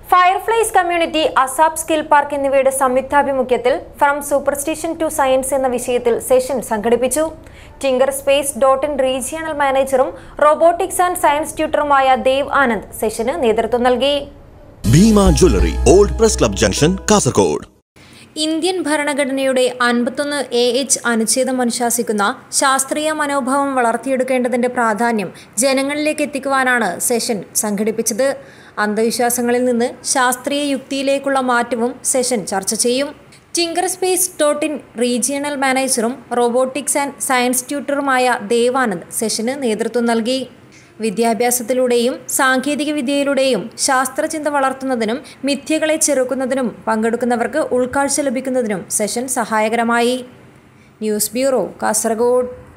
fireflies community അസാബ് skill park എന്നിവയുടെ സംയുക്താഭിമുഖ്യത്തിൽ ഫ്രം സൂപ്പർസ്റ്റിഷൻ ടു സയൻസ് എന്ന വിഷയത്തിൽ സെഷൻ സംഘടിപ്പിച്ചു tinker space dot in regional മാനേജറും റോബോട്ടിക്സ് ആൻഡ് സയൻസ് ട്യൂട്ടറുമായ ദേവ് ആനന്ദ് സെഷന് നേതൃത്വം നൽകി Bhima jewellery old press club junction Kasaragod Indian ഭരണഘടനയുടെ അൻപത്തൊന്ന് എ എച്ച് അനുച്ഛേദം അനുശാസിക്കുന്ന ശാസ്ത്രീയ മനോഭാവം വളർത്തിയെടുക്കേണ്ടതിന്റെ പ്രാധാന്യം ജനങ്ങളിലേക്ക് എത്തിക്കുവാനാണ് സെഷൻ സംഘടിപ്പിച്ചത് അന്ധവിശ്വാസങ്ങളിൽ നിന്ന് ശാസ്ത്രീയ യുക്തിയിലേക്കുള്ള മാറ്റവും സെഷൻ ചർച്ച ചെയ്യും tinker space dot in regional മാനേജറും റോബോട്ടിക്സ് ആൻഡ് സയൻസ് ട്യൂട്ടറുമായ ദേവാനന്ദ് സെഷന് നേതൃത്വം നൽകി വിദ്യാഭ്യാസത്തിലൂടെയും സാങ്കേതിക വിദ്യയിലൂടെയും ശാസ്ത്രചിന്ത വളർത്തുന്നതിനും മിഥ്യകളെ ചെറുക്കുന്നതിനും പങ്കെടുക്കുന്നവർക്ക് ഉൾക്കാഴ്ച ലഭിക്കുന്നതിനും സെഷൻ സഹായകരമായി ന്യൂസ് ബ്യൂറോ കാസർഗോഡ്